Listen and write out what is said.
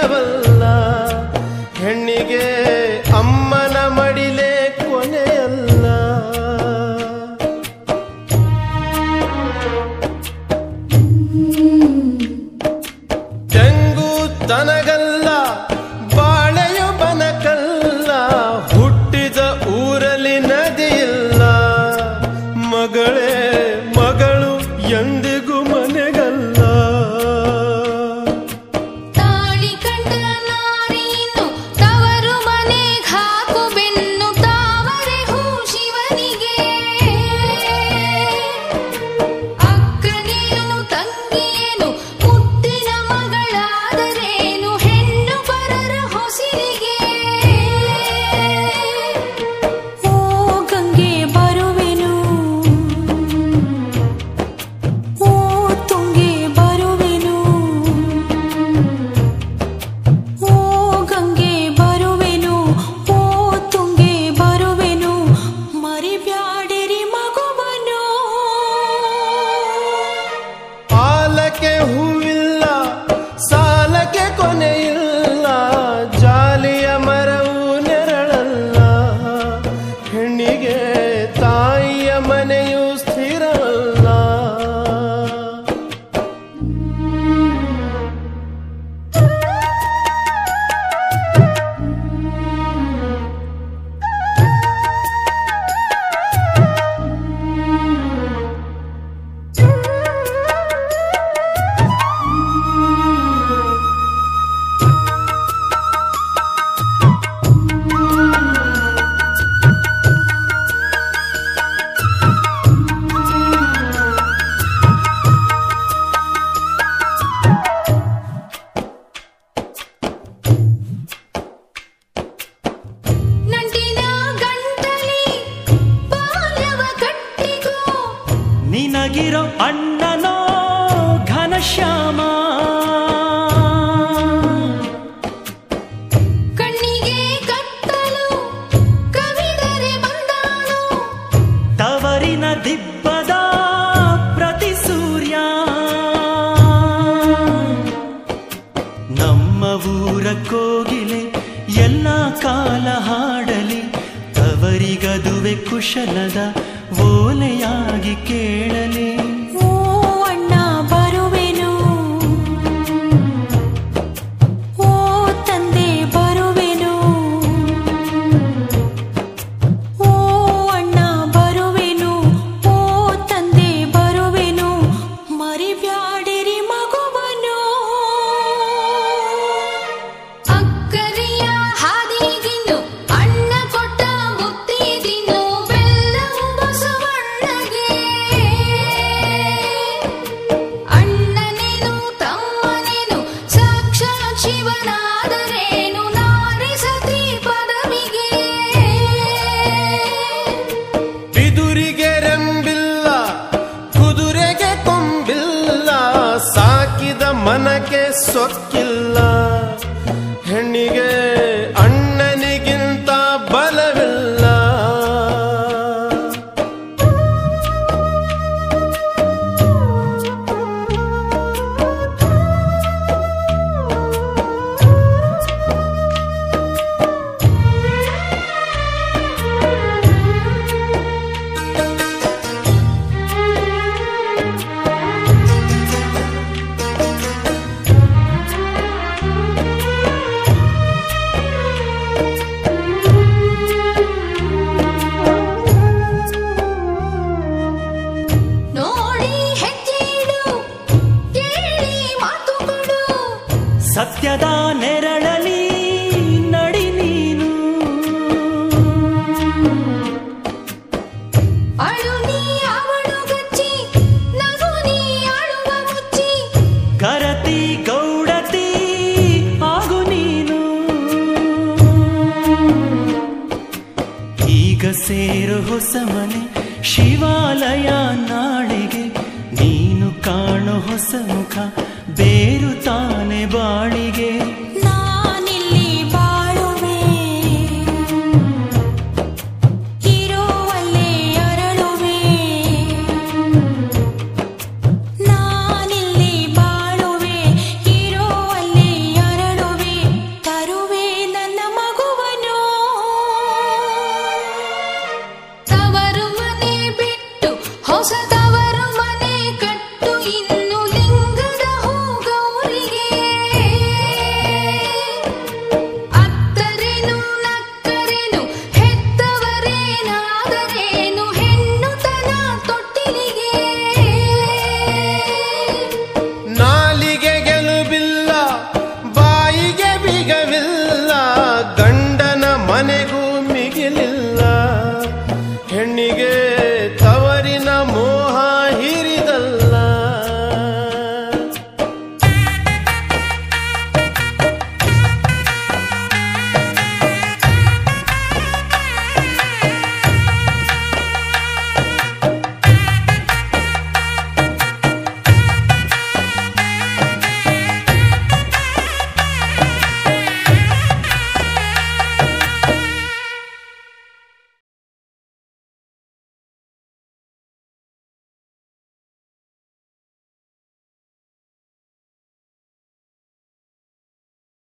ಇಲ್ಲವಲ್ಲ ಹೆಣ್ಣಿಗೆ ಅಮ್ಮನ ಮಡಿಲೇ ಕೊನೆಯಲ್ಲ ತೆಂಗು ತನಗಲ್ಲ ಬಾಳೆಯು ಬನಕಲ್ಲ ಹುಟ್ಟಿದ ಊರಲ್ಲಿ ನದಿಯಿಲ್ಲ ಮಗಳೇ ಮಗಳು ಎಂದಿಗೂ ಮನೆಗಲ್ಲ ತಾಳಿ ಕಂಡ ನಾರೀನು ತವರು ಮನೆಗ್ ಹಾಕು ಬೆನ್ನು ತಾವರೆ ಹೂ ಶಿವನಿಗೆ ಅಕ್ಕನೇನು ತಂಗಿಯೇನು ಮುದ್ದಿನ ಮಗಳಾದರೇನು ಹೆಣ್ಣು ಪರರ ಹೊಸಿರಿಗೆ ಓ ಗಂಗೆ ಬರುವೆನು ಓ ತುಂಗೆ ಬರುವೆನು ಓ ಗಂಗೆ ಬರುವೆನು ಓ ತುಂಗೆ ಬರುವೆನು ಮರಿಬ್ಯಾಡಿರಿ ಮಗುವನು ಆಲಕ್ಕೆ ಹೂವಿಲ್ಲ ಸಾಲಕ್ಕೆ ಕೊನೆಯಿಲ್ಲ ಜಾಲಿಯ ಮರವು ನೆರಳಲ್ಲ ಹೆಣ್ಣಿಗೆ ತಾಯಿಯ ಮನೆಯು ಸ್ಥಿರವಲ್ಲ ನಂಟಿನ ಗಂಟಲಿ ಬಾಲ್ಯವ ಕಟ್ಟಿಗೋ ನಿನಗಿರೋ ಅಣ್ಣನೋ ಘನಶ್ಯಾಮ ಕಣ್ಣಿಗೆ ಕತ್ತಲು ಕವಿದರೆ ಬಂದಾಳು ತವರಿನ ದಿಬ್ಬದ ಪ್ರತಿ ಸೂರ್ಯ ನಮ್ಮ ಊರ ಕೋಗಿಲೆ ಎಲ್ಲ ಕಾಲ ಹಾಡಲಿ ತವರಿಗದುವೆ ಕುಶಲದ ಓಲೆಯಾಗಿ ಕೇಳಲಿ ಓ ಅಣ್ಣ ಬರುವೆನು ಓ ತಂದೆ ಬರುವೆನು ಓ ಅಣ್ಣ ಬರುವೆನು ಓ ತಂದೆ ಬರುವೆನು ಮರಿಬ್ಯಾಡಿರಿ ಮಗುವನು ಅಕ್ಕರಿಯ ಹಾದಿಗಿನ್ನು ಅಣ್ಣ ಕೊಟ್ಟ ಮುತ್ತಿದಿನ್ನು ಬೆಲ್ಲವು ಬಸವಣ್ಣಗೆ ಅಣ್ಣನೇನು ತಮ್ಮನೇನು ಸಾಕ್ಷಾತ್ ಶಿವನಾದರೇನು ನಾರಿ ಸತಿ ಪದವಿಗೆ ಬಿದುರಿಗೆ ರೆಂಬಿಲ್ಲ ಕುದುರೆಗೆ ಕೊಂಬಿಲ್ಲ ಸಾಕಿದ ಮನಕ್ಕೆ ಸೊಕ್ಕಿಲ್ಲ ಹೆಣ್ಣಿಗೆ ಅಣ್ಣನಿಗಿಂತ ಬಲವಿಲ್ಲ ನೋಡಿ ಹೆಜ್ಜೆಯಿಡು ಕೇಳಿ ಮಾತು ಕೊಡು ಸತ್ಯದ ನೆರಳಲಿ ನಡಿ ನೀನು ಅಳು ನೀ ಅವಳು ಗಚ್ಚಿ ನಗು ನೀ ಅಳುವ ಮುಚ್ಚಿ ಕರತಿ ಗೌಡತಿ ಆಗು ನೀನು ಈಗ ಸೇರು ಹೊಸ ಮನೆ ಶಿವಾಲಯ ನಾಳೆಗೆ ನೀನು ಕಾಣು ಹೊಸ ಮುಖ ಬೇರು ತಾನೆ ಬಾಳಿಗೆ ನಾನಿಲ್ಲಿ ಬಾಳುವೆ ಇರುವಲ್ಲೇ ಅರಳುವೆ ನಾನಿಲ್ಲಿ ಬಾಳುವೆ ಇರುವಲ್ಲೇ ಅರಳುವೆ ಬೀಗವಿಲ್ಲ